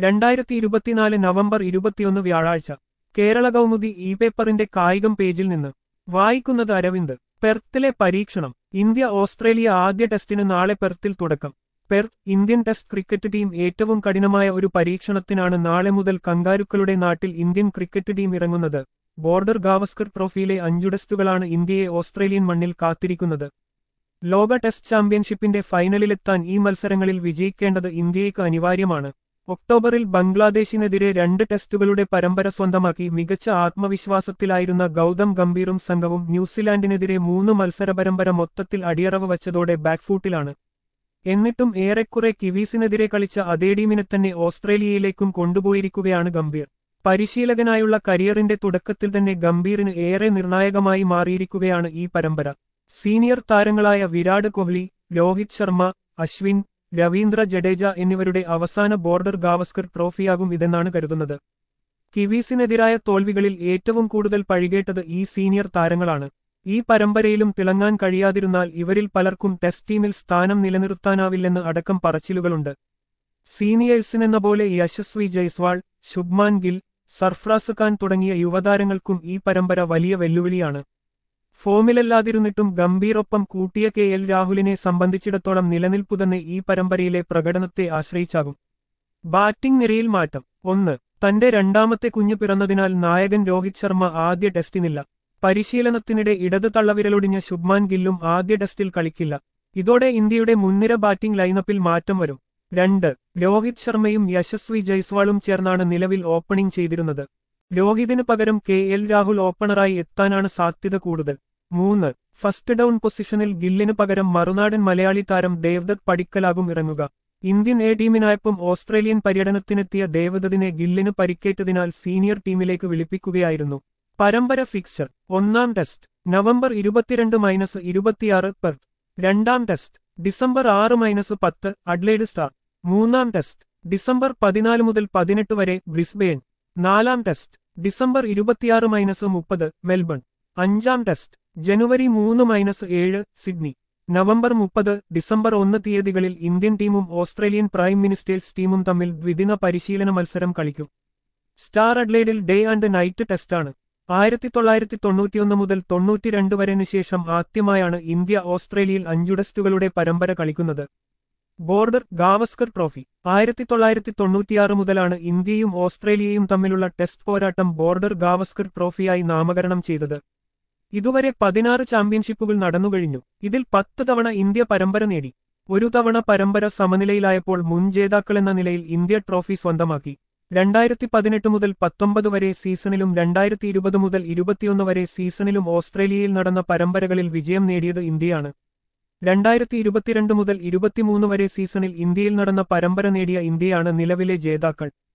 രണ്ടായിരത്തി ഇരുപത്തിനാല് നവംബർ ഇരുപത്തിയൊന്ന് വ്യാഴാഴ്ച കേരള കൗമുദി ഇ പേപ്പറിന്റെ കായികം പേജിൽ നിന്ന് വായിക്കുന്നത് അരവിന്ദ് പെർത്തിലെ പരീക്ഷണം ഇന്ത്യ ഓസ്ട്രേലിയ ആദ്യ ടെസ്റ്റിന് നാളെ പെർത്തിൽ തുടക്കം Perth Indian test cricket team ഏറ്റവും കഠിനമായ ഒരു പരീക്ഷണത്തിനാണ് നാളെ മുതൽ കങ്കാരുക്കളുടെ നാട്ടിൽ ഇന്ത്യൻ ക്രിക്കറ്റ് ടീം ഇറങ്ങുന്നത് ബോർഡർ ഗാവസ്കർ ട്രോഫിയിലെ അഞ്ചു ടെസ്റ്റുകളാണ് ഇന്ത്യയെ ഓസ്ട്രേലിയൻ മണ്ണിൽ കാത്തിരിക്കുന്നത് ലോക ടെസ്റ്റ് ചാമ്പ്യൻഷിപ്പിന്റെ ഫൈനലിലെത്താൻ ഈ മത്സരങ്ങളിൽ വിജയിക്കേണ്ടത് ഇന്ത്യയ്ക്ക് അനിവാര്യമാണ് ഒക്ടോബറിൽ ബംഗ്ലാദേശിനെതിരെ രണ്ട് ടെസ്റ്റുകളുടെ പരമ്പര സ്വന്തമാക്കി മികച്ച ആത്മവിശ്വാസത്തിലായിരുന്ന ഗൗതം ഗംഭീറും സംഘവും ന്യൂസിലാൻഡിനെതിരെ മൂന്ന് മത്സര പരമ്പര മൊത്തത്തിൽ അടിയറവ് വച്ചതോടെ ബാക്ക്ഫൂട്ടിലാണ് എന്നിട്ടും ഏറെക്കുറെ കിവീസിനെതിരെ കളിച്ച അതേ ടീമിനെ തന്നെ ഓസ്ട്രേലിയയിലേക്കും കൊണ്ടുപോയിരിക്കുകയാണ് ഗംഭീർ പരിശീലകനായുള്ള കരിയറിന്റെ തുടക്കത്തിൽ തന്നെ ഗംഭീറിന് ഏറെ നിർണായകമായി മാറിയിരിക്കുകയാണ് ഈ പരമ്പര സീനിയർ താരങ്ങളായ വിരാട് കോഹ്ലി രോഹിത് ശർമ്മ അശ്വിൻ രവീന്ദ്ര ജഡേജ എന്നിവരുടെ അവസാന ബോർഡർ ഗാവസ്കർ ട്രോഫിയാകും ഇതെന്നാണ് കരുതുന്നത് കിവീസിനെതിരായ തോൽവികളിൽ ഏറ്റവും കൂടുതൽ പഴികേട്ടത് ഈ സീനിയർ താരങ്ങളാണ് ഈ പരമ്പരയിലും തിളങ്ങാൻ കഴിയാതിരുന്നാൽ ഇവരിൽ പലർക്കും ടെസ്റ്റ് ടീമിൽ സ്ഥാനം നിലനിർത്താനാവില്ലെന്ന് അടക്കം പറച്ചിലുകളുണ്ട് സീനിയേഴ്സിനെന്ന പോലെ യശസ്വി ജയ്സ്വാൾ ശുഭ്മാൻ ഗിൽ സർഫ്രാസ് ഖാൻ തുടങ്ങിയ യുവതാരങ്ങൾക്കും ഈ പരമ്പര വലിയ വെല്ലുവിളിയാണ് ഫോമിലല്ലാതിരുന്നിട്ടും ഗംഭീറൊപ്പം കൂട്ടിയ കെ എൽ രാഹുലിനെ സംബന്ധിച്ചിടത്തോളം നിലനിൽപ്പു തന്നെ ഈ പരമ്പരയിലെ പ്രകടനത്തെ ആശ്രയിച്ചാകും ബാറ്റിംഗ് നിരയിൽ മാറ്റം ഒന്ന് തന്റെ രണ്ടാമത്തെ കുഞ്ഞ് പിറന്നതിനാൽ നായകൻ രോഹിത് ശർമ്മ ആദ്യ ടെസ്റ്റിനില്ല പരിശീലനത്തിനിടെ ഇടത് തള്ളവിരലൊടിഞ്ഞ ശുഭ്മാൻ ഗില്ലും ആദ്യ ടെസ്റ്റിൽ കളിക്കില്ല ഇതോടെ ഇന്ത്യയുടെ മുൻനിര ബാറ്റിംഗ് ലൈനപ്പിൽ മാറ്റം വരും രണ്ട് രോഹിത് ശർമ്മയും യശസ്വി ജയ്സ്വാളും ചേർന്നാണ് നിലവിൽ ഓപ്പണിംഗ് ചെയ്തിരുന്നത് രോഹിതിന് പകരം കെ എൽ രാഹുൽ ഓപ്പണറായി എത്താനാണ് സാധ്യത കൂടുതൽ മൂന്ന് ഫസ്റ്റ് ഡൌൺ പൊസിഷനിൽ ഗില്ലിന് പകരം മറുനാടൻ മലയാളി താരം ദേവദത്ത് പടിക്കലാകും ഇറങ്ങുക ഇന്ത്യൻ എ ടീമിനായപ്പം ഓസ്ട്രേലിയൻ പര്യടനത്തിനെത്തിയ ദേവദത്തിനെ ഗില്ലിന് പരിക്കേറ്റതിനാൽ സീനിയർ ടീമിലേക്ക് വിളിപ്പിക്കുകയായിരുന്നു പരമ്പര ഫിക്സർ ഒന്നാം ടെസ്റ്റ് നവംബർ ഇരുപത്തിരണ്ട് മൈനസ് ഇരുപത്തിയാറ് പെർത്ത് രണ്ടാം ടെസ്റ്റ് ഡിസംബർ ആറ് മൈനസ് പത്ത് അഡ്ലേഡ് സ്റ്റാർ മൂന്നാം ടെസ്റ്റ് ഡിസംബർ പതിനാല് മുതൽ പതിനെട്ട് വരെ ബ്രിസ്ബെയിൻ നാലാം ടെസ്റ്റ് ഡിസംബർ ഇരുപത്തിയാറ് മൈനസ് മുപ്പത് മെൽബൺ അഞ്ചാം ടെസ്റ്റ് ജനുവരി മൂന്ന് മൈനസ് ഏഴ് സിഡ്നി നവംബർ മുപ്പത് ഡിസംബർ ഒന്ന് തീയതികളിൽ ഇന്ത്യൻ ടീമും ഓസ്ട്രേലിയൻ പ്രൈം മിനിസ്റ്റേഴ്സ് ടീമും തമ്മിൽ ദ്വിദിന പരിശീലന മത്സരം കളിക്കും സ്റ്റാർ അഡ്ലൈഡിൽ ഡേ ആൻഡ് നൈറ്റ് ടെസ്റ്റാണ് ആയിരത്തി തൊള്ളായിരത്തി തൊണ്ണൂറ്റിയൊന്ന് മുതൽ തൊണ്ണൂറ്റിരണ്ട് വരെനു ശേഷം ആദ്യമായാണ് ഇന്ത്യ ഓസ്ട്രേലിയയിൽ അഞ്ചു ടെസ്റ്റുകളുടെ പരമ്പര കളിക്കുന്നത് ബോർഡർ ഗാവസ്കർ ട്രോഫി ആയിരത്തി തൊള്ളായിരത്തി തൊണ്ണൂറ്റിയാറ് മുതലാണ് ഇന്ത്യയും ഓസ്ട്രേലിയയും തമ്മിലുള്ള ടെസ്റ്റ് പോരാട്ടം ബോർഡർ ഗാവസ്കർ ട്രോഫിയായി നാമകരണം ചെയ്തത് ഇതുവരെ പതിനാറ് ചാമ്പ്യൻഷിപ്പുകൾ നടന്നുകഴിഞ്ഞു ഇതിൽ പത്ത് തവണ ഇന്ത്യ പരമ്പര നേടി ഒരു തവണ പരമ്പര സമനിലയിലായപ്പോൾ മുൻ ജേതാക്കളെന്ന നിലയിൽ ഇന്ത്യ ട്രോഫി സ്വന്തമാക്കി രണ്ടായിരത്തി പതിനെട്ട് മുതൽ പത്തൊമ്പത് വരെ സീസണിലും രണ്ടായിരത്തി ഇരുപത് മുതൽ ഇരുപത്തിയൊന്ന് വരെ സീസണിലും ഓസ്ട്രേലിയയിൽ നടന്ന പരമ്പരകളിൽ വിജയം നേടിയത് ഇന്ത്യയാണ് രണ്ടായിരത്തി ഇരുപത്തിരണ്ട് മുതൽ ഇരുപത്തിമൂന്ന് വരെ സീസണിൽ ഇന്ത്യയിൽ നടന്ന പരമ്പര നേടിയ ഇന്ത്യയാണ് നിലവിലെ ജേതാക്കൾ